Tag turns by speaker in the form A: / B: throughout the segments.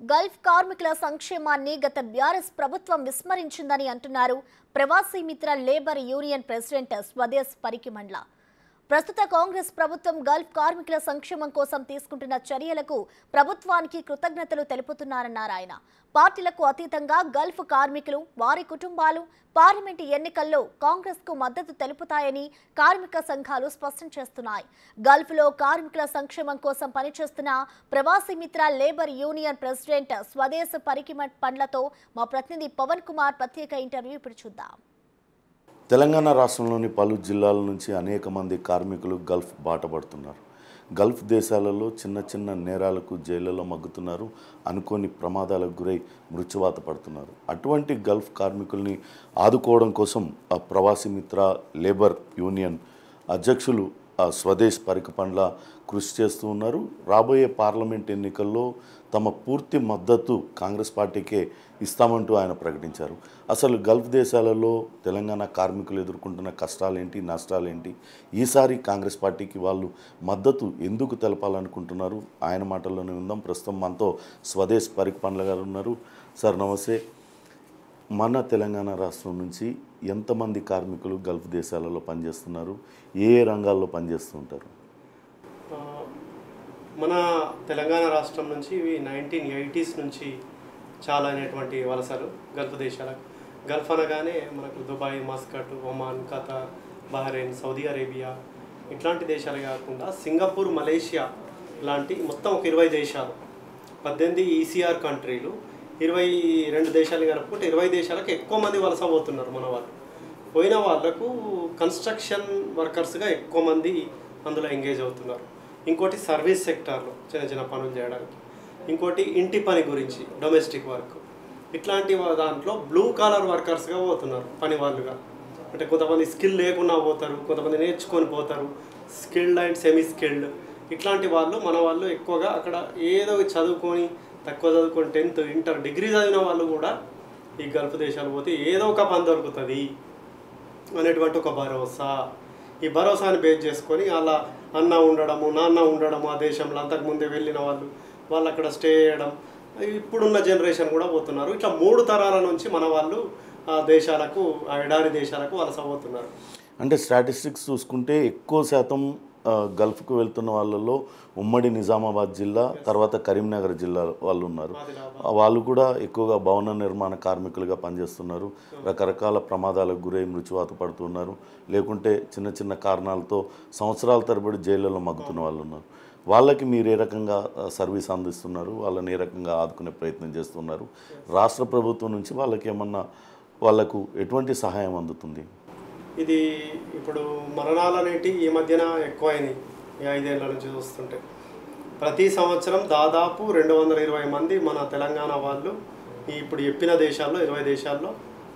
A: Gulf కార్మికుల సంక్షేమాన్ని గత బీఆర్ఎస్ ప్రభుత్వం విస్మరించిందని అంటున్నారు Pravasi Mitra labour union president Swadesh Parikimandla ప్రస్తుత కాంగ్రెస్ ప్రభుత్వం గల్ఫ్ కార్మికుల సంక్షేమం కోసం తీసుకుంటున్న చర్యలకు ప్రభుత్వానికి కృతజ్ఞతలు తెలుపుతున్నారన్నారు ఆయన పార్టీలకు అతీతంగా గల్ఫ్ కార్మికులు వారి కుటుంబాలు పార్లమెంటు ఎన్నికల్లో కాంగ్రెస్ కు మద్దతు తెలుపుతాయని కార్మిక సంఘాలు స్పష్టం చేస్తున్నాయి గల్ఫ్లో కార్మికుల సంక్షేమం కోసం పనిచేస్తున్న Pravasi Mitra labour union president Swadesh Parikimat పండ్లతో మా ప్రతినిధి పవన్ కుమార్ ప్రత్యేక ఇంటర్వ్యూ ఇప్పుడు చూద్దాం
B: తెలంగాణ రాష్ట్రంలోని పలు జిల్లాల నుంచి అనేక మంది కార్మికులు గల్ఫ్ బాట పడుతున్నారు గల్ఫ్ దేశాలలో చిన్న చిన్న నేరాలకు జైళ్లలో మగ్గుతున్నారు అనుకోని ప్రమాదాలకు గురై మృత్యువాత పడుతున్నారు అటువంటి గల్ఫ్ కార్మికుల్ని ఆదుకోవడం కోసం ఆ ప్రవాసీ మిత్ర లేబర్ యూనియన్ అధ్యక్షులు ఆ స్వదేశ్ పరికపండ్ల కృషి చేస్తూ ఉన్నారు రాబోయే పార్లమెంట్ ఎన్నికల్లో తమ పూర్తి మద్దతు కాంగ్రెస్ పార్టీకే ఇస్తామంటూ ఆయన ప్రకటించారు అసలు గల్ఫ్ దేశాలలో తెలంగాణ కార్మికులు ఎదుర్కొంటున్న కష్టాలేంటి నష్టాలేంటి ఈసారి కాంగ్రెస్ పార్టీకి వాళ్ళు మద్దతు ఎందుకు తెలపాలనుకుంటున్నారు ఆయన మాటల్లోనే ఉందాం ప్రస్తుతం మనతో స్వదేశ్ పరికపండ్ల గారు ఉన్నారు సార్ నమస్తే మన తెలంగాణ రాష్ట్రం నుంచి ఎంతమంది కార్మికులు గల్ఫ్ దేశాలలో పనిచేస్తున్నారు ఏ ఏ రంగాల్లో పనిచేస్తుంటారు
C: ఆ, మన తెలంగాణ రాష్ట్రం నుంచి నైన్టీన్ ఎయిటీస్ నుంచి చాలా అయినటువంటి వలసలు గల్ఫ్ దేశాలకు గల్ఫ్ అనగానే మనకు Dubai Muscat Oman Qatar Bahrain Saudi Arabia ఇట్లాంటి దేశాలు కాకుండా సింగపూర్ మలేషియా లాంటి మొత్తం ఒక ఇరవై దేశాలు పద్దెనిమిది ఈసీఆర్ కంట్రీలు ఇరవై రెండు దేశాలు కలుపుకుంటే ఇరవై దేశాలకు ఎక్కువ మంది వలస పోతున్నారు మన వాళ్ళు పోయిన వాళ్ళకు కన్స్ట్రక్షన్ వర్కర్స్గా ఎక్కువ మంది అందులో ఎంగేజ్ అవుతున్నారు ఇంకోటి సర్వీస్ సెక్టార్లో చిన్న చిన్న పనులు చేయడానికి ఇంకోటి ఇంటి పని గురించి డొమెస్టిక్ వర్క్ ఇట్లాంటి వా- దాంట్లో బ్లూ కాలర్ వర్కర్స్గా పోతున్నారు పని వాళ్ళుగా అంటే కొంతమంది స్కిల్ లేకుండా పోతారు కొంతమంది నేర్చుకొని పోతారు స్కిల్డ్ అండ్ సెమీ స్కిల్డ్ ఇట్లాంటి వాళ్ళు మన వాళ్ళు ఎక్కువగా అక్కడ ఏదో చదువుకొని తక్కువ చదువుకొని టెన్త్ ఇంటర్ డిగ్రీ చదివిన వాళ్ళు కూడా ఈ గల్ఫ్ దేశాలు పోతే ఏదో ఒక పని దొరుకుతుంది అనేటువంటి ఒక భరోసా ఈ భరోసాని బేస్ చేసుకొని అలా అన్న ఉండడము నాన్న ఉండడము ఆ దేశంలో అంతకుముందే వెళ్ళిన వాళ్ళు వాళ్ళు అక్కడ స్టే చేయడం ఇప్పుడున్న జనరేషన్ కూడా పోతున్నారు ఇట్లా మూడు తరాల నుంచి మన వాళ్ళు ఆ దేశాలకు ఆ ఎడారి దేశాలకు వలస పోతున్నారు
B: అంటే స్టాటిస్టిక్స్ చూసుకుంటే ఎక్కువ శాతం ఆ, గల్ఫ్కు వెళ్తున్న వాళ్ళలో ఉమ్మడి నిజామాబాద్ జిల్లా తర్వాత కరీంనగర్ జిల్లా వాళ్ళు ఉన్నారు ఆ, వాళ్ళు కూడా ఎక్కువగా భవన నిర్మాణ కార్మికులుగా పనిచేస్తున్నారు రకరకాల ప్రమాదాలకు గురై మృత్యువాత పడుతున్నారు లేకుంటే చిన్న చిన్న కారణాలతో సంవత్సరాల తరబడి జైళ్ళలో మగ్గుతున్న వాళ్ళు ఉన్నారు వాళ్ళకి మీరు ఏ రకంగా ఆ, సర్వీస్ అందిస్తున్నారు వాళ్ళని ఏ రకంగా ఆదుకునే ప్రయత్నం చేస్తున్నారు రాష్ట్ర ప్రభుత్వం నుంచి వాళ్ళకి ఏమన్నా వాళ్ళకు ఎటువంటి సహాయం అందుతుంది
C: ఇది ఇప్పుడు మరణాలు అనేటివి ఈ మధ్యన ఎక్కువైనాయి ఈ ఐదేళ్ల నుంచి చూస్తుంటే ప్రతి సంవత్సరం దాదాపు రెండు వందల ఇరవై మంది మన తెలంగాణ వాళ్ళు ఈ ఇప్పుడు చెప్పిన దేశాల్లో ఇరవై దేశాల్లో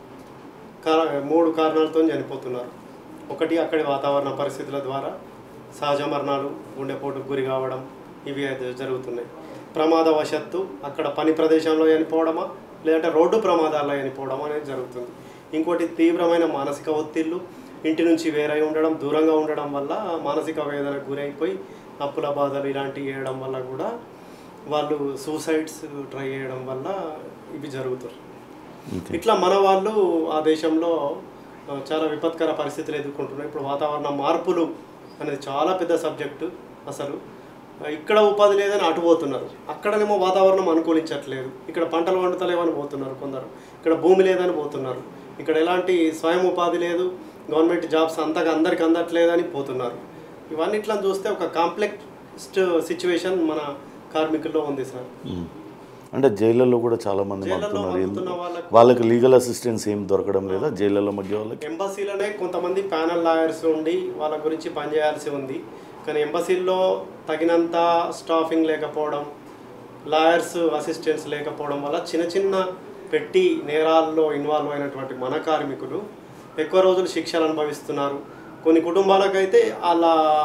C: కార మూడు కారణాలతో చనిపోతున్నారు ఒకటి అక్కడి వాతావరణ పరిస్థితుల ద్వారా సహజ మరణాలు గుండెపోటుకు గురి కావడం ఇవి అయితే జరుగుతున్నాయి ప్రమాదవశత్తు అక్కడ పని ప్రదేశంలో చనిపోవడమా లేదంటే రోడ్డు ప్రమాదాల్లో చనిపోవడం అనేది జరుగుతుంది ఇంకోటి తీవ్రమైన మానసిక ఒత్తిళ్ళు ఇంటి నుంచి వేరై ఉండడం దూరంగా ఉండడం వల్ల మానసిక వేదనకు గురైపోయి అప్పుల బాధలు ఇలాంటివి చేయడం వల్ల కూడా వాళ్ళు సూసైడ్స్ ట్రై చేయడం వల్ల ఇవి జరుగుతాయి
B: ఓకే
C: ఇట్లా మన వాళ్ళు ఆ దేశంలో ఆ, చాలా విపత్కర పరిస్థితులు ఎదుర్కొంటున్నారు ఇప్పుడు వాతావరణ మార్పులు అనేది చాలా పెద్ద సబ్జెక్టు అసలు ఆ, ఇక్కడ ఉపాధి లేదని అటు పోతున్నారు అక్కడనేమో వాతావరణం అనుకూలించట్లేదు ఇక్కడ పంటలు వండుతలేవని పోతున్నారు కొందరు ఇక్కడ భూమి లేదని పోతున్నారు ఇక్కడ ఎలాంటి స్వయం ఉపాధి లేదు గవర్నమెంట్ జాబ్స్ అంతగా అందరికి అందట్లేదని పోతున్నారు ఇవన్నీ ఇట్లా చూస్తే ఒక కాంప్లెక్స్ సిచ్యువేషన్ మన కార్మికుల్లో ఉంది సార్
B: మ్మ్. అంటే జైళ్ళల్లో కూడా చాలా మంది
C: జైళ్ళలో
B: మగ్గుతున్నారు ఎందుకు
C: మగ్గుతున్న వాళ్ళకు-
B: వాళ్ళకి లీగల్ అసిస్టెన్స్ ఏం దొరకడం లేదా జైళ్ళలో మధ్య వాళ్ళకి
C: ఎంబసీలోనే కొంతమంది ప్యానల్ లాయర్స్ ఉండి వాళ్ళ గురించి పనిచేయాల్సి ఉంది కానీ ఎంబసీల్లో తగినంత స్టాఫింగ్ లేకపోవడం లాయర్స్ అసిస్టెంట్స్ లేకపోవడం వల్ల చిన్న చిన్న పెట్టి నేరాల్లో ఇన్వాల్వ్ అయినటువంటి మన కార్మికులు ఎక్కువ రోజులు శిక్షలు అనుభవిస్తున్నారు కొన్ని కుటుంబాలకైతే వాళ్ళ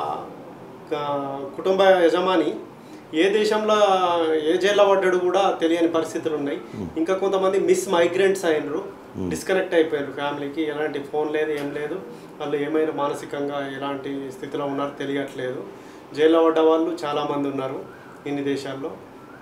C: క- కుటుంబ యజమాని ఏ దేశంలో ఏ జైల్లో పడ్డాడు కూడా తెలియని పరిస్థితులు ఉన్నాయి ఇంకా కొంతమంది మిస్ మైగ్రెంట్స్ అయినరు డిస్కనెక్ట్ అయిపోయారు ఫ్యామిలీకి ఎలాంటి ఫోన్ లేదు ఏం లేదు వాళ్ళు ఏమైనా మానసికంగా ఎలాంటి స్థితిలో ఉన్నారో తెలియట్లేదు జైల్లో పడ్డ వాళ్ళు చాలామంది ఉన్నారు ఇన్ని దేశాల్లో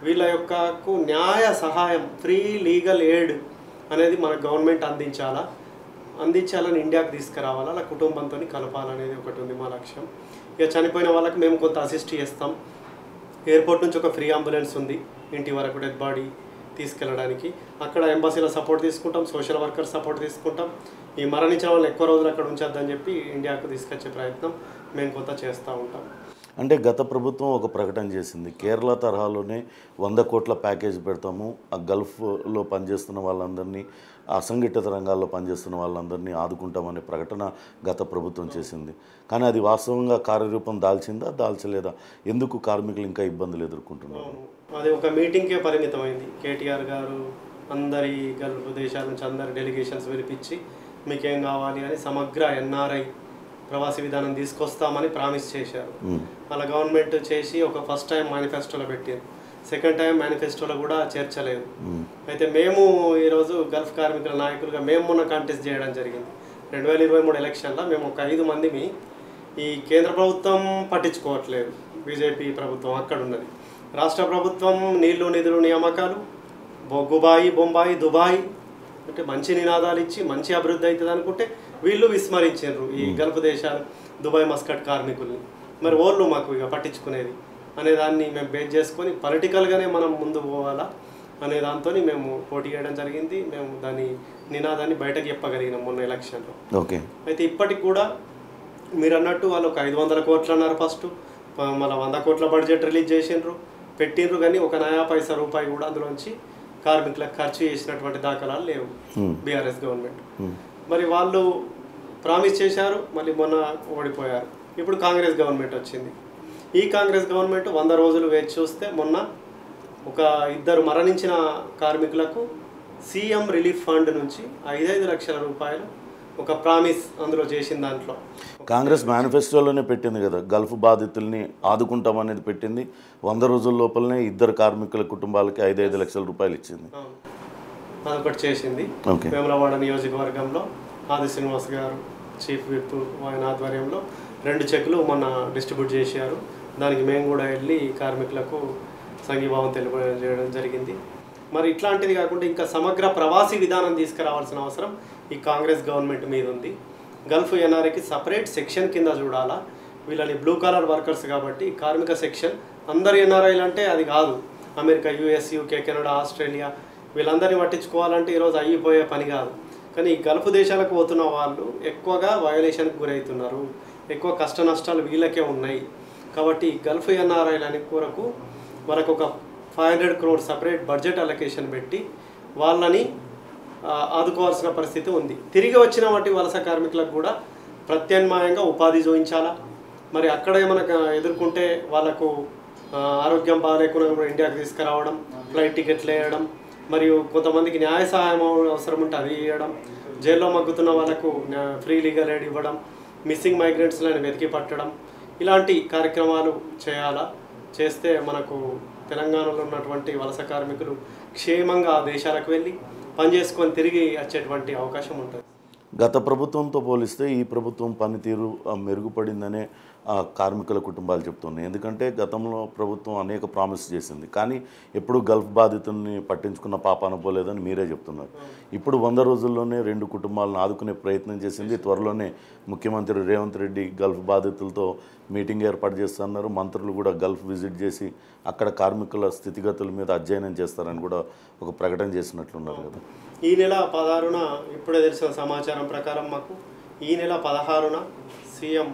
C: వీళ్ళ యొక్కకు న్యాయ సహాయం ఫ్రీ లీగల్ ఎయిడ్ అనేది మన గవర్నమెంట్ అందించాలా అందించాలని ఇండియాకి తీసుకురావాలా అలా కుటుంబంతో కలపాలనేది ఒకటి ఉంది మా లక్ష్యం ఇక చనిపోయిన వాళ్ళకి మేము కొంత అసిస్ట్ చేస్తాం ఎయిర్పోర్ట్ నుంచి ఒక ఫ్రీ అంబులెన్స్ ఉంది ఇంటి వరకు డెడ్ బాడీ తీసుకెళ్ళడానికి అక్కడ ఎంబసీలో సపోర్ట్ తీసుకుంటాం సోషల్ వర్కర్ సపోర్ట్ తీసుకుంటాం ఈ మరణించిన వాళ్ళని ఎక్కువ రోజులు అక్కడ ఉంచొద్దని చెప్పి ఇండియాకు తీసుకొచ్చే ప్రయత్నం మేము కొంత చేస్తూ ఉంటాం
B: అంటే గత ప్రభుత్వం ఒక ప్రకటన చేసింది కేరళ తరహాలోనే వంద కోట్ల ప్యాకేజ్ పెడతాము ఆ గల్ఫ్లో పనిచేస్తున్న వాళ్ళందరినీ అసంఘటిత రంగాల్లో పనిచేస్తున్న వాళ్ళందరినీ ఆదుకుంటామనే ప్రకటన గత ప్రభుత్వం చేసింది కానీ అది వాస్తవంగా కార్యరూపం దాల్చిందా దాల్చలేదా ఎందుకు కార్మికులు ఇంకా ఇబ్బందులు ఎదుర్కొంటున్నారు
C: అవును. అది ఒక మీటింగ్కే పరిమితమైంది కేటీఆర్ గారు అందరి గల్ఫ్ దేశాల నుంచి అందరి డెలిగేషన్స్ పిలిపించి మీకేం కావాలి అని సమగ్ర ఎన్ఆర్ఐ ప్రవాసీ విధానం తీసుకొస్తామని ప్రామిస్ చేశారు
B: మ్మ్.
C: అలా గవర్నమెంట్ చేసి ఒక ఫస్ట్ టైం మేనిఫెస్టోలో పెట్టారు సెకండ్ టైం మేనిఫెస్టోలో కూడా చేర్చలేదు
B: మ్మ్.
C: అయితే మేము ఈరోజు గల్ఫ్ కార్మికుల నాయకులుగా మేము మొన్న కాంటెస్ట్ చేయడం జరిగింది రెండు వేల ఇరవై మూడు ఎలక్షన్లో మేము ఒక ఐదు మందిని ఈ కేంద్ర ప్రభుత్వం పట్టించుకోవట్లేదు బీజేపీ ప్రభుత్వం అక్కడ ఉన్నది రాష్ట్ర ప్రభుత్వం నీళ్లు నిధులు నియామకాలు బొగ్గుబాయి బొంబాయి దుబాయ్ అంటే మంచి నినాదాలు ఇచ్చి మంచి అభివృద్ధి అవుతుంది అనుకుంటే వీళ్ళు విస్మరించారు ఈ గల్ఫ్ దేశాలు దుబాయ్ మస్కట్ కార్మికుల్ని మరి ఓళ్ళు మాకు ఇక పట్టించుకునేది అనే దాన్ని మేము బేస్ చేసుకొని పొలిటికల్గానే మనం ముందు పోవాలా అనే దాంతో మేము పోటీ చేయడం జరిగింది మేము దాని నినాదాన్ని బయటకు చెప్పగలిగినాం మొన్న ఎలక్షన్లో
B: ఓకే
C: అయితే ఇప్పటికి కూడా మీరు అన్నట్టు వాళ్ళు ఒక ఐదు వందల కోట్లు అన్నారు ఫస్ట్ మళ్ళీ వంద కోట్ల బడ్జెట్ రిలీజ్ చేసిండ్రు పెట్టిండ్రు కానీ ఒక నయా పైసా రూపాయి కూడా అందులోంచి కార్మికులకు ఖర్చు చేసినటువంటి దాఖలాలు లేవు
B: Hmm.
C: బీఆర్ఎస్ గవర్నమెంట్
B: మ్మ్.
C: మరి వాళ్ళు ప్రామిస్ చేశారు మళ్ళీ మొన్న ఓడిపోయారు ఇప్పుడు కాంగ్రెస్ గవర్నమెంట్ వచ్చింది ఈ కాంగ్రెస్ గవర్నమెంట్ వంద రోజులు వేచి చూస్తే మొన్న ఒక ఇద్దరు మరణించిన కార్మికులకు సీఎం రిలీఫ్ ఫండ్ నుంచి ఐదైదు లక్షల రూపాయలు ఒక ప్రామిస్ అందులో చేసిన దాంట్లో
B: కాంగ్రెస్ మేనిఫెస్టోలోనే పెట్టింది కదా గల్ఫ్ బాధితుల్ని ఆదుకుంటామనేది పెట్టింది వంద రోజుల లోపలనే ఇద్దరు కార్మికుల కుటుంబాలకి ఐదైదు లక్షల రూపాయలు ఇచ్చింది
C: అవును. అదొకటి చేసింది
B: ఓకే
C: వేములవాడ నియోజకవర్గంలో ఆది శ్రీనివాస్ గారు చీఫ్ విప్ ఆయన ఆధ్వర్యంలో రెండు చెక్కులు మొన్న డిస్ట్రిబ్యూట్ చేశారు దానికి మేము కూడా వెళ్ళి కార్మికులకు సంఘీభావం తెలియజేయడం జరిగింది మరి ఇట్లాంటిది కాకుండా ఇంకా సమగ్ర ప్రవాసీ విధానం తీసుకురావాల్సిన అవసరం ఈ కాంగ్రెస్ గవర్నమెంట్ మీద ఉంది గల్ఫ్ ఎన్ఆర్ఐకి సపరేట్ సెక్షన్ కింద చూడాలా వీళ్ళని బ్లూ కాలర్ వర్కర్స్ కాబట్టి కార్మిక సెక్షన్ అందరు ఎన్ఆర్ఐలు అంటే అది కాదు America US UK Canada Australia వీళ్ళందరినీ పట్టించుకోవాలంటే ఈరోజు అయిపోయే పని కాదు కానీ ఈ గల్ఫ్ దేశాలకు పోతున్న వాళ్ళు ఎక్కువగా వయోలేషన్కి గురవుతున్నారు ఎక్కువ కష్ట నష్టాలు వీళ్ళకే ఉన్నాయి కాబట్టి ఈ గల్ఫ్ ఎన్ఆర్ఐలని కొరకు మనకు ఒక five hundred crore separate budget allocation పెట్టి వాళ్ళని ఆ, ఆదుకోవాల్సిన పరిస్థితి ఉంది తిరిగి వచ్చిన వాటి వలస కార్మికులకు కూడా ప్రత్యామ్నాయంగా ఉపాధి చూపించాలా మరి అక్కడ ఏమైనా ఎదుర్కొంటే వాళ్ళకు ఆ, ఆరోగ్యం బాగాలేకుండా కూడా ఇండియాకి తీసుకురావడం ఫ్లైట్ టికెట్లు వేయడం మరియు కొంతమందికి న్యాయ సహాయం అవసరం ఉంటే అది ఇవ్వడం జైల్లో మగ్గుతున్న వాళ్ళకు న్యా- ఫ్రీ లీగల్ ఎయిడ్ ఇవ్వడం మిస్సింగ్ మైగ్రెంట్స్లను వెతికి పట్టడం ఇలాంటి కార్యక్రమాలు చేయాలా చేస్తే మనకు తెలంగాణలో ఉన్నటువంటి వలస కార్మికులు క్షేమంగా ఆ దేశాలకు వెళ్ళి పనిచేసుకొని తిరిగి వచ్చేటువంటి అవకాశం ఉంటుంది
B: గత ప్రభుత్వంతో పోలిస్తే ఈ ప్రభుత్వం పనితీరు ఆ, మెరుగుపడిందనే ఆ, కార్మికుల కుటుంబాలు చెప్తున్నాయి ఎందుకంటే గతంలో ప్రభుత్వం అనేక ప్రామిస్ చేసింది కానీ ఎప్పుడు గల్ఫ్ బాధితుల్ని పట్టించుకున్న పాపాన పోలేదని మీరే చెప్తున్నారు ఇప్పుడు వంద రోజుల్లోనే రెండు కుటుంబాలను ఆదుకునే ప్రయత్నం చేసింది త్వరలోనే ముఖ్యమంత్రి రేవంత్ రెడ్డి గల్ఫ్ బాధితులతో మీటింగ్ ఏర్పాటు చేస్తున్నారు మంత్రులు కూడా గల్ఫ్ విజిట్ చేసి అక్కడ కార్మికుల స్థితిగతుల మీద అధ్యయనం చేస్తారని కూడా ఒక ప్రకటన చేసినట్లున్నారు కదా
C: ఈ నెల పదహారున ఇప్పుడే తెలిసిన సమాచారం ప్రకారం మాకు ఈ నెల పదహారున సీఎం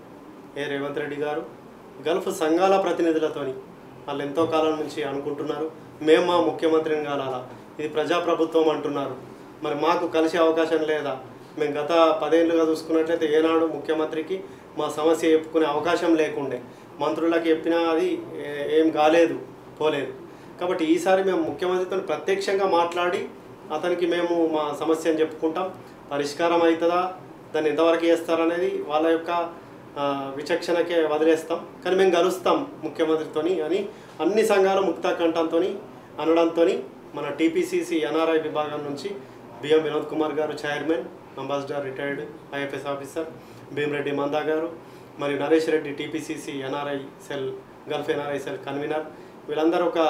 C: ఏ రేవంత్ రెడ్డి గారు గల్ఫ్ సంఘాల ప్రతినిధులతోని వాళ్ళు ఎంతో కాలం నుంచి అనుకుంటున్నారు మేము మా ముఖ్యమంత్రిని కాలాలా ఇది ప్రజాప్రభుత్వం అంటున్నారు మరి మాకు కలిసే అవకాశం లేదా మేము గత పదేళ్ళుగా చూసుకున్నట్లయితే ఏనాడు ముఖ్యమంత్రికి మా సమస్య చెప్పుకునే అవకాశం లేకుండే మంత్రులకు చెప్పినా అది ఏ- ఏం కాలేదు పోలేదు కాబట్టి ఈసారి మేము ముఖ్యమంత్రితో ప్రత్యక్షంగా మాట్లాడి అతనికి మేము మా సమస్యను చెప్పుకుంటాం పరిష్కారం అవుతుందా దాన్ని ఎంతవరకు చేస్తారనేది వాళ్ళ యొక్క ఆ, విచక్షణకే వదిలేస్తాం కానీ మేము కలుస్తాం ముఖ్యమంత్రితోని అని అన్ని సంఘాలు ముక్తా కంఠంతో అనడంతో మన టీపీసీసీ ఎన్ఆర్ఐ విభాగం నుంచి బిఎం వినోద్ కుమార్ గారు chairman ambassador retired IFS officer Bheemreddy Manda గారు మరియు Naresh Reddy TPCC NRI cell Gulf NRI cell convener వీళ్ళందరూ ఒక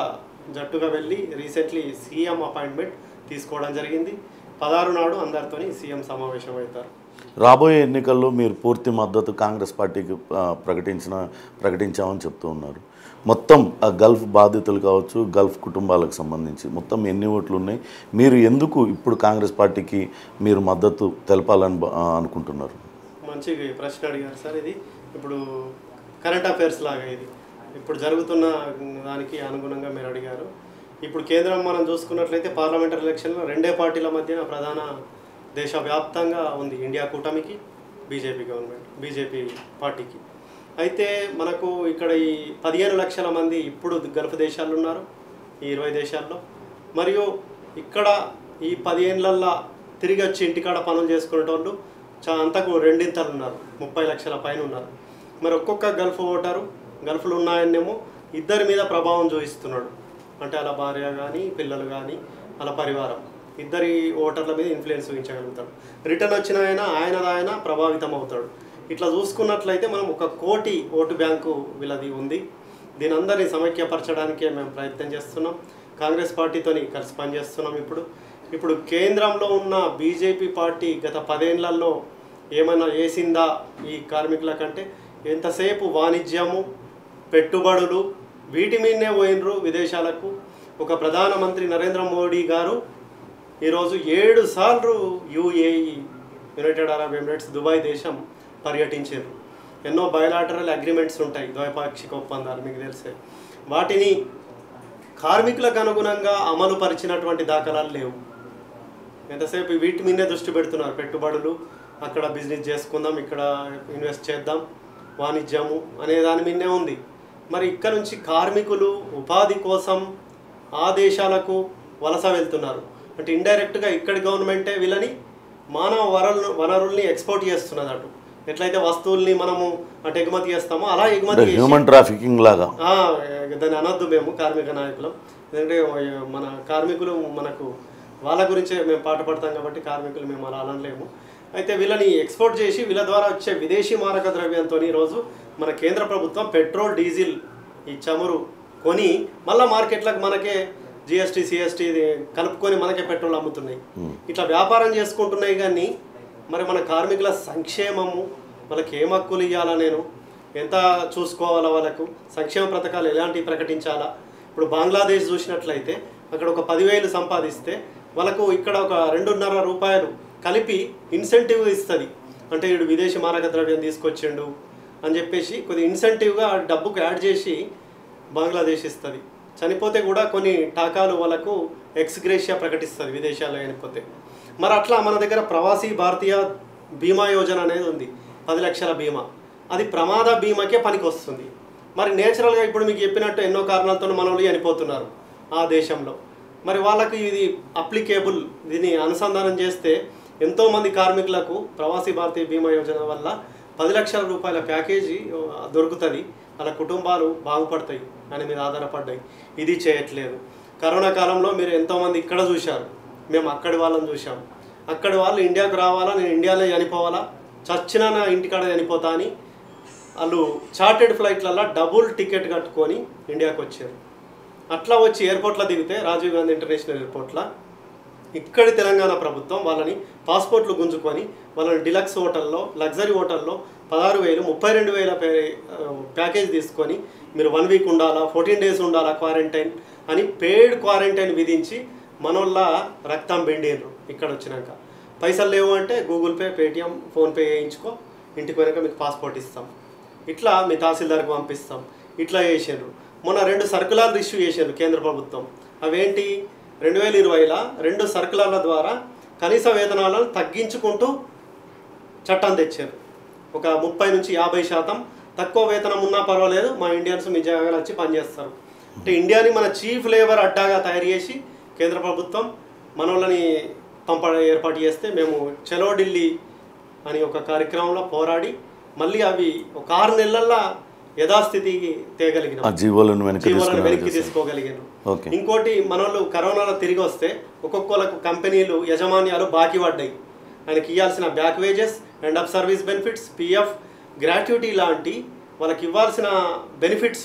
C: జట్టుగా వెళ్ళి రీసెంట్లీ సీఎం అపాయింట్మెంట్ తీసుకోవడం జరిగింది పదహారు నాడు అందరితోని సీఎం సమావేశం అవుతారు
B: రాబోయే ఎన్నికల్లో మీరు పూర్తి మద్దతు కాంగ్రెస్ పార్టీకి ఆ, ప్రకటించిన ప్రకటించామని చెప్తూ ఉన్నారు మొత్తం ఆ గల్ఫ్ బాధితులు కావచ్చు గల్ఫ్ కుటుంబాలకు సంబంధించి మొత్తం ఎన్ని ఓట్లు ఉన్నాయి మీరు ఎందుకు ఇప్పుడు కాంగ్రెస్ పార్టీకి మీరు మద్దతు తెలపాలని బ- ఆ, అనుకుంటున్నారు
C: మంచి ప్రశ్న అడిగారు సార్ ఇది ఇప్పుడు కరెంట్ అఫైర్స్ లాగా ఇది ఇప్పుడు జరుగుతున్న దానికి అనుగుణంగా మీరు అడిగారు ఇప్పుడు కేంద్రం మనం చూసుకున్నట్లయితే పార్లమెంటరీ ఎలక్షన్లో రెండే పార్టీల మధ్యన ప్రధాన దేశవ్యాప్తంగా ఉంది ఇండియా కూటమికి బీజేపీ గవర్నమెంట్ బీజేపీ పార్టీకి అయితే మనకు ఇక్కడ ఈ పదిహేను లక్షల మంది ఇప్పుడు గల్ఫ్ దేశాల్లో ఉన్నారు ఈ ఇరవై దేశాల్లో మరియు ఇక్కడ ఈ పదిహేనులల్లా తిరిగి వచ్చి ఇంటికాడ పనులు చేసుకునేటోళ్ళు చా అంతకు రెండింతలు ఉన్నారు ముప్పై లక్షల పైన ఉన్నారు మరి ఒక్కొక్క గల్ఫ్ ఓటరు గల్ఫ్లో ఉన్నాయనేమో ఇద్దరి మీద ప్రభావం చూపిస్తున్నాడు అంటే అలా భార్య కానీ పిల్లలు కానీ అలా పరివారం ఇద్దరి ఓటర్ల మీద ఇన్ఫ్లుయెన్స్ చూపించగలుగుతాడు రిటర్న్ వచ్చిన ఆయన ఆయనది ఆయన ప్రభావితం అవుతాడు ఇట్లా చూసుకున్నట్లయితే మనం ఒక కోటి ఓటు బ్యాంకు వీళ్ళది ఉంది దీని అందరినీ సమైక్యపరచడానికే మేము ప్రయత్నం చేస్తున్నాం కాంగ్రెస్ పార్టీతోని కలిసి పనిచేస్తున్నాం ఇప్పుడు ఇప్పుడు కేంద్రంలో ఉన్న బీజేపీ పార్టీ గత పదేళ్లలో ఏమైనా వేసిందా ఈ కార్మికుల కంటే ఎంతసేపు వాణిజ్యము పెట్టుబడులు వీటి మీదనే పోయినరు విదేశాలకు ఒక ప్రధానమంత్రి నరేంద్ర మోడీ గారు ఈరోజు ఏడు సార్లు UAE United Arab Emirates Dubai దేశం పర్యటించారు ఎన్నో బయలాటరల్ అగ్రిమెంట్స్ ఉంటాయి ద్వైపాక్షిక ఒప్పందాలు మీకు తెలిసే వాటిని కార్మికులకు అనుగుణంగా అమలు పరిచినటువంటి దాఖలాలు లేవు ఎంతసేపు వీటి మీదే దృష్టి పెడుతున్నారు పెట్టుబడులు అక్కడ బిజినెస్ చేసుకుందాం ఇక్కడ ఇన్వెస్ట్ చేద్దాం వాణిజ్యము అనే దాని మీదనే ఉంది మరి ఇక్కడ నుంచి కార్మికులు ఉపాధి కోసం ఆ దేశాలకు వలస వెళ్తున్నారు అంటే ఇండైరెక్ట్గా ఇక్కడి గవర్నమెంటే వీళ్ళని మానవ వనరులు వనరుల్ని ఎక్స్పోర్ట్ చేస్తున్నది అటు ఎట్లయితే వస్తువుల్ని మనము అటు ఎగుమతి చేస్తామో అలా ఎగుమతి
B: అంటే
C: చేసి-
B: హ్యూమన్ ట్రాఫికింగ్ లాగా
C: ఆ, దాన్ని అనొద్దు మేము కార్మిక నాయకులం ఎందుకంటే మన కార్మికులు మనకు వాళ్ళ గురించే మేము పాట పడతాం కాబట్టి కార్మికులు మేము అలా అనలేము అయితే వీళ్ళని ఎక్స్పోర్ట్ చేసి వీళ్ళ ద్వారా వచ్చే విదేశీ మారక ద్రవ్యంతో ఈరోజు మన కేంద్ర ప్రభుత్వం పెట్రోల్ డీజిల్ ఈ చమురు కొని మళ్ళా మార్కెట్లకు మనకే జిఎస్టీ సిఎస్టీ కలుపుకొని మనకే పెట్రోల్ అమ్ముతున్నాయి ఇట్లా వ్యాపారం చేసుకుంటున్నాయి కానీ మరి మన కార్మికుల సంక్షేమము వాళ్ళకి ఏం హక్కులు ఇవ్వాలా నేను ఎంత చూసుకోవాలా వాళ్ళకు సంక్షేమ పథకాలు ఎలాంటివి ప్రకటించాలా ఇప్పుడు బంగ్లాదేశ్ చూసినట్లయితే అక్కడ ఒక పదివేలు సంపాదిస్తే వాళ్ళకు ఇక్కడ ఒక రెండున్నర రూపాయలు కలిపి ఇన్సెంటివ్ ఇస్తుంది అంటే వీడు విదేశీ మారక ద్రవ్యం తీసుకొచ్చిండు అని చెప్పేసి కొద్ది ఇన్సెంటివ్గా ఆ డబ్బుకు యాడ్ చేసి బంగ్లాదేశ్ ఇస్తుంది చనిపోతే కూడా కొన్ని టాకాలు వాళ్ళకు ఎక్స్గ్రేషియా ప్రకటిస్తుంది విదేశాల్లో చనిపోతే మరి అట్లా మన దగ్గర ప్రవాసీ భారతీయ బీమా యోజన అనేది ఉంది పది లక్షల బీమా అది ప్రమాద బీమాకే పనికి వస్తుంది మరి నేచురల్గా ఇప్పుడు మీకు చెప్పినట్టు ఎన్నో కారణాలతో మనోళ్ళు చనిపోతున్నారు ఆ దేశంలో మరి వాళ్ళకి ఇది అప్లికేబుల్ దీన్ని అనుసంధానం చేస్తే ఎంతోమంది కార్మికులకు ప్రవాసీ భారతీయ బీమా యోజన వల్ల పది లక్షల రూపాయల ప్యాకేజీ ఆ, దొరుకుతుంది వాళ్ళ కుటుంబాలు బాగుపడతాయి దాని మీద ఆధారపడ్డాయి ఇది చేయట్లేదు కరోనా కాలంలో మీరు ఎంతోమంది ఇక్కడ చూశారు మేము అక్కడి వాళ్ళని చూసాం అక్కడి వాళ్ళు ఇండియాకు రావాలా నేను ఇండియాలో చనిపోవాలా చచ్చినా నా ఇంటికాడ చనిపోతా అని వాళ్ళు చార్టెడ్ ఫ్లైట్లలో డబుల్ టికెట్ కట్టుకొని ఇండియాకి వచ్చారు అట్లా వచ్చి ఎయిర్పోర్ట్లో దిగితే రాజీవ్ గాంధీ ఇంటర్నేషనల్ ఎయిర్పోర్ట్లో ఇక్కడి తెలంగాణ ప్రభుత్వం వాళ్ళని పాస్పోర్ట్లు గుంజుకొని వాళ్ళని డిలక్స్ హోటల్లో లగ్జరీ హోటల్లో పదహారు వేలు ముప్పై రెండు వేల పే- ఆ, ప్యాకేజ్ తీసుకొని మీరు వన్ వీక్ ఉండాలా ఫోర్టీన్ డేస్ ఉండాలా క్వారంటైన్ అని పెయిడ్ క్వారంటైన్ విధించి మనోళ్ళ రక్తం బెండిర్రు ఇక్కడ వచ్చినాక పైసలు లేవు అంటే గూగుల్ పే పేటిఎం ఫోన్పే చేయించుకో ఇంటికి పోయాక మీకు పాస్పోర్ట్ ఇస్తాం ఇట్లా మీ తహసీల్దార్కి పంపిస్తాం ఇట్లా చేసారు మొన్న రెండు సర్కులార్లు ఇష్యూ చేశారు కేంద్ర ప్రభుత్వం అవేంటి రెండు వేల ఇరవైలో రెండు సర్కులార్ల ద్వారా కనీస వేతనాలను తగ్గించుకుంటూ చట్టం తెచ్చారు ఒక ముప్పై నుంచి యాభై శాతం తక్కువ వేతనం ఉన్నా పర్వాలేదు మా ఇండియన్స్ మీ జాగాలు వచ్చి పనిచేస్తారు అంటే ఇండియాని మన చీఫ్ లేబర్ అడ్డాగా తయారు చేసి కేంద్ర ప్రభుత్వం మనోళ్ళని పంప ఏర్పాటు చేస్తే మేము చలో ఢిల్లీ అని ఒక కార్యక్రమంలో పోరాడి మళ్ళీ అవి ఒక ఆరు నెలల్లో యథాస్థితికి
B: ఆ
C: తేగలిగినాం
B: జీవోలను వెనక్కి
C: జీవోలను వెనక్కి
B: తీసుకుని
C: తీసుకోగలిగారు
B: ఓకే
C: ఇంకోటి మనోళ్ళు కరోనాలో తిరిగి వస్తే ఒక్కొక్కలకు కంపెనీలు యజమాన్యాలు బాకీ పడ్డాయి ఆయనకి ఇవ్వాల్సిన back wages end of service benefits PF gratuity లాంటి వాళ్ళకి ఇవ్వాల్సిన బెనిఫిట్స్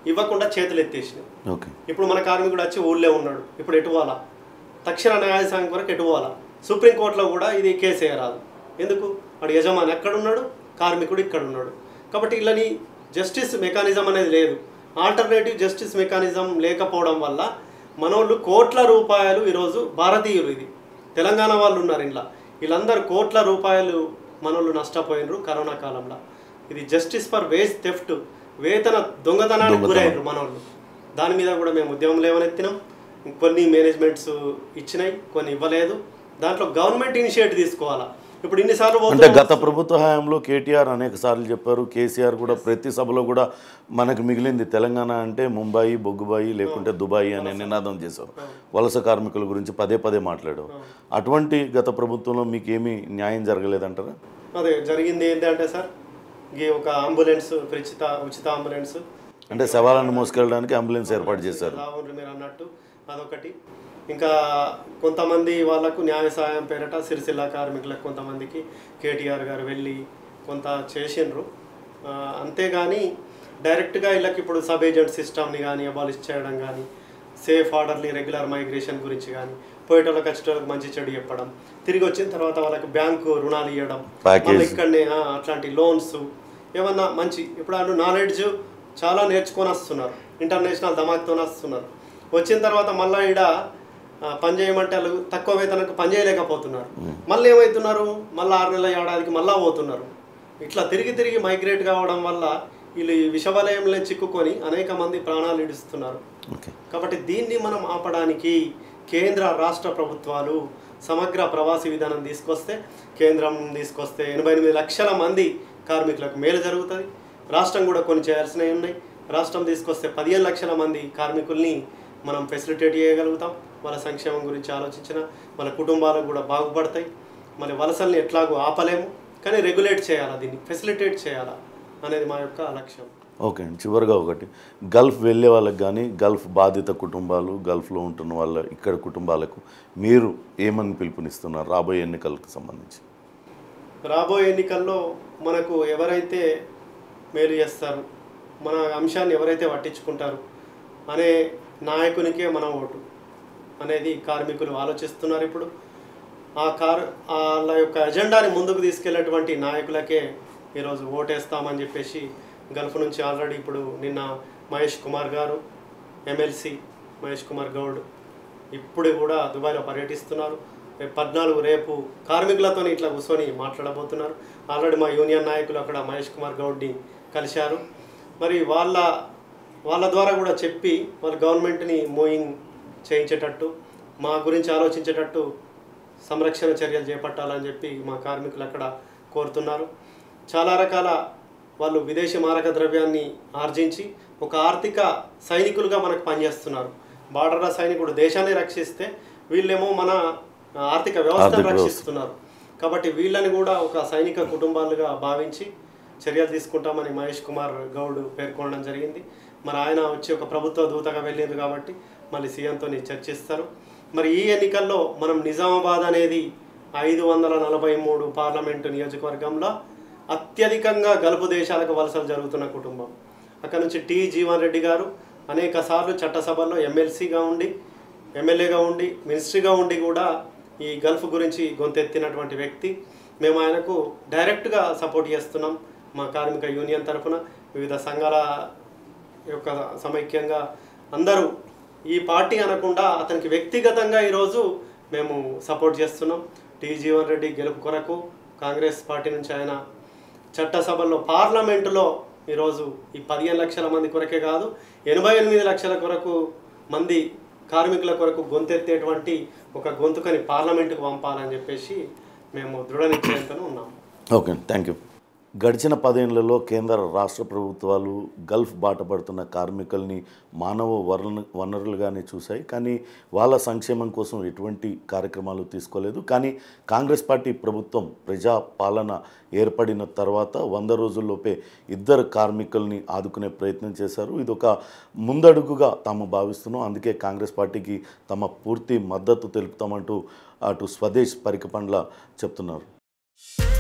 C: ఇవ్వకుండా చేతులు ఎత్తేసినాయి
B: ఓకే
C: ఇప్పుడు మన కార్మికుడు వచ్చి ఊళ్ళో ఉన్నాడు ఇప్పుడు ఎటు పోవాలా తక్షణ న్యాయ సంఘం వరకు ఎటు పోవాలా సుప్రీంకోర్టులో కూడా ఇది కేసు వేయరాదు ఎందుకు వాడు యజమాని ఎక్కడ ఉన్నాడు కార్మికుడు ఇక్కడ ఉన్నాడు కాబట్టి ఇళ్ళని జస్టిస్ మెకానిజం అనేది లేదు ఆల్టర్నేటివ్ జస్టిస్ మెకానిజం లేకపోవడం వల్ల మనోళ్ళు కోట్ల రూపాయలు ఈరోజు భారతీయులు ఇది తెలంగాణ వాళ్ళు ఉన్నారు ఇంట్లో వీళ్ళందరూ కోట్ల రూపాయలు మనోళ్ళు నష్టపోయినరు కరోనా కాలంలో ఇది జస్టిస్ ఫర్ వేజ్ థెఫ్ట్ వేతన దొంగతనానికి గురయ్యారు మనోళ్ళు దాని మీద కూడా మేము ఉద్యమం లేవనెత్తినాం కొన్ని మేనేజ్మెంట్స్ ఇచ్చినాయి కొన్ని ఇవ్వలేదు దాంట్లో గవర్నమెంట్ ఇనిషియేటివ్ తీసుకోవాలా ఇప్పుడు ఇన్నిసార్లు
B: అంటే
C: పోతున్నాం.
B: గత ప్రభుత్వ హయాంలో కేటీఆర్ అనేక సార్లు చెప్పారు కేసీఆర్ కూడా ప్రతి సభలో కూడా మనకు మిగిలింది తెలంగాణ అంటే ముంబాయి బొగ్గుబాయి లేకుంటే దుబాయి అనే నినాదం చేశారు వలస కార్మికుల గురించి పదే పదే మాట్లాడారు అటువంటి గత ప్రభుత్వంలో మీకు ఏమీ న్యాయం జరగలేదంటారా
C: అదే జరిగింది ఏంటంటే సార్ ఈ ఒక అంబులెన్స్ ఉచిత ఉచిత అంబులెన్స్
B: అంటే శవాలను మోసుకెళ్ళడానికి అంబులెన్స్ ఏర్పాటు చేశారు
C: రావుండ్రి మీరు అన్నట్టు అదొకటి ఇంకా కొంతమంది వాళ్ళకు న్యాయ సహాయం పేరట సిరిసిల్ల కార్మికులకు కొంతమందికి కేటీఆర్ గారు వెళ్ళి కొంత చేసిండ్రు ఆ, అంతేగాని డైరెక్ట్గా వీళ్ళకి ఇప్పుడు సబ్ ఏజెంట్ సిస్టమ్ని కానీ అబాలిష్ చేయడం కానీ సేఫ్ ఆర్డర్లీ రెగ్యులర్ మైగ్రేషన్ గురించి కానీ పోయేటోళ్ళకి వచ్చేటోళ్ళకి మంచి చెడు చెప్పడం తిరిగి వచ్చిన తర్వాత వాళ్ళకి బ్యాంకు రుణాలు ఇవ్వడం
B: Package.
C: మళ్ళీ ఇక్కడనే ఆ, అట్లాంటి లోన్స్ ఏమన్నా మంచి ఇప్పుడు వాళ్ళు నాలెడ్జ్ చాలా నేర్చుకొని వస్తున్నారు ఇంటర్నేషనల్ ధమాక్తో వస్తున్నారు వచ్చిన తర్వాత మళ్ళీ ఈడ ఆ, పని చేయమంటే వాళ్ళు తక్కువ వేతనకు పని చేయలేకపోతున్నారు మళ్ళీ ఏమవుతున్నారు మళ్ళీ ఆరు నెలల ఏడాదికి మళ్ళీ పోతున్నారు ఇట్లా తిరిగి తిరిగి మైగ్రేట్ కావడం వల్ల వీళ్ళు ఈ విషవలయంలో చిక్కుకొని అనేక మంది ప్రాణాలు ఇడుస్తున్నారు
B: ఓకే
C: కాబట్టి దీన్ని మనం ఆపడానికి కేంద్ర రాష్ట్ర ప్రభుత్వాలు సమగ్ర ప్రవాసీ విధానం తీసుకొస్తే కేంద్రం తీసుకొస్తే ఎనభై ఎనిమిది లక్షల మంది కార్మికులకు మేలు జరుగుతుంది రాష్ట్రం కూడా కొన్ని చేయాల్సినవి ఉన్నాయి రాష్ట్రం తీసుకొస్తే పదిహేను లక్షల మంది కార్మికుల్ని మనం ఫెసిలిటేట్ చేయగలుగుతాం వాళ్ళ సంక్షేమం గురించి ఆలోచించిన వాళ్ళ కుటుంబాలకు కూడా బాగుపడతాయి మళ్ళీ వలసల్ని ఎట్లాగో ఆపలేము కానీ రెగ్యులేట్ చేయాలా దీన్ని ఫెసిలిటేట్ చేయాలా అనేది మా యొక్క లక్ష్యం
B: ఓకే అండి చివరిగా ఒకటి గల్ఫ్ వెళ్ళే వాళ్ళకి కానీ గల్ఫ్ బాధిత కుటుంబాలు గల్ఫ్లో ఉంటున్న వాళ్ళ ఇక్కడ కుటుంబాలకు మీరు ఏమని పిలుపునిస్తున్నారు రాబోయే ఎన్నికలకు సంబంధించి
C: రాబోయే ఎన్నికల్లో మనకు ఎవరైతే మేలు చేస్తారు మన అంశాన్ని ఎవరైతే పట్టించుకుంటారు అనే నాయకునికే మన ఓటు అనేది కార్మికులు ఆలోచిస్తున్నారు ఇప్పుడు ఆ కార్ వాళ్ళ యొక్క ఎజెండాని ముందుకు తీసుకెళ్ళేటువంటి నాయకులకే ఈరోజు ఓటేస్తామని చెప్పేసి గల్ఫ్ నుంచి ఆల్రెడీ ఇప్పుడు నిన్న మహేష్ కుమార్ గారు ఎమ్మెల్సీ మహేష్ కుమార్ గౌడ్ ఇప్పుడు కూడా దుబాయ్లో పర్యటిస్తున్నారు రేపు పద్నాలుగు రేపు కార్మికులతో ఇట్లా కూర్చొని మాట్లాడబోతున్నారు ఆల్రెడీ మా యూనియన్ నాయకులు అక్కడ మహేష్ కుమార్ గౌడ్ని కలిశారు మరి వాళ్ళ వాళ్ళ ద్వారా కూడా చెప్పి వాళ్ళ గవర్నమెంట్ని మూయింగ్ చేయించేటట్టు మా గురించి ఆలోచించేటట్టు సంరక్షణ చర్యలు చేపట్టాలని చెప్పి మా కార్మికులు అక్కడ కోరుతున్నారు చాలా రకాల వాళ్ళు విదేశీ మారక ద్రవ్యాన్ని ఆర్జించి ఒక ఆర్థిక సైనికులుగా మనకు పనిచేస్తున్నారు బార్డర్ల సైనికుడు దేశాన్ని రక్షిస్తే వీళ్ళేమో మన ఆర్థిక వ్యవస్థను
B: ఆర్థిక వ్యవస్థ.
C: రక్షిస్తున్నారు కాబట్టి వీళ్ళని కూడా ఒక సైనిక కుటుంబాలుగా భావించి చర్యలు తీసుకుంటామని మహేష్ కుమార్ గౌడ్ పేర్కొనడం జరిగింది మరి ఆయన వచ్చి ఒక ప్రభుత్వ దూతగా వెళ్ళింది కాబట్టి మళ్ళీ సీఎంతో చర్చిస్తారు మరి ఈ ఎన్నికల్లో మనం నిజామాబాద్ అనేది ఐదు వందల నలభై మూడు పార్లమెంటు నియోజకవర్గంలో అత్యధికంగా గల్ఫ్ దేశాలకు వలసలు జరుగుతున్న కుటుంబం అక్కడ నుంచి టి జీవన్ రెడ్డి గారు అనేక సార్లు చట్టసభల్లో ఎమ్మెల్సీగా ఉండి ఎమ్మెల్యేగా ఉండి మినిస్ట్రీగా ఉండి కూడా ఈ గల్ఫ్ గురించి గొంతెత్తినటువంటి వ్యక్తి మేము ఆయనకు డైరెక్ట్గా సపోర్ట్ చేస్తున్నాం మా కార్మిక యూనియన్ తరఫున వివిధ సంఘాల యొక్క సమైక్యంగా అందరూ ఈ పార్టీ అనకుండా అతనికి వ్యక్తిగతంగా ఈరోజు మేము సపోర్ట్ చేస్తున్నాం టి జీవన్ రెడ్డి గెలుపు కొరకు కాంగ్రెస్ పార్టీ నుంచి ఆయన చట్టసభల్లో పార్లమెంటులో ఈరోజు ఈ పదిహేను లక్షల మంది కొరకే కాదు ఎనభై ఎనిమిది లక్షల కొరకు మంది కార్మికుల కొరకు గొంతెత్తేటువంటి ఒక గొంతుకని పార్లమెంటుకు పంపాలని చెప్పేసి మేము దృఢ నిశ్చయంతో ఉన్నాము
B: ఓకే థ్యాంక్ యూ గడిచిన పదేళ్లలో కేంద్ర రాష్ట్ర ప్రభుత్వాలు గల్ఫ్ బాట పడుతున్న కార్మికుల్ని మానవ వనరు వనరులుగానే చూశాయి కానీ వాళ్ళ సంక్షేమం కోసం ఎటువంటి కార్యక్రమాలు తీసుకోలేదు కానీ కాంగ్రెస్ పార్టీ ప్రభుత్వం ప్రజా పాలన ఏర్పడిన తర్వాత వంద రోజుల్లోపే ఇద్దరు కార్మికుల్ని ఆదుకునే ప్రయత్నం చేశారు ఇది ఒక ముందడుగుగా తాము భావిస్తున్నాం అందుకే కాంగ్రెస్ పార్టీకి తమ పూర్తి మద్దతు తెలుపుతామంటూ అటు స్వదేశ్ పరికపండ్ల చెప్తున్నారు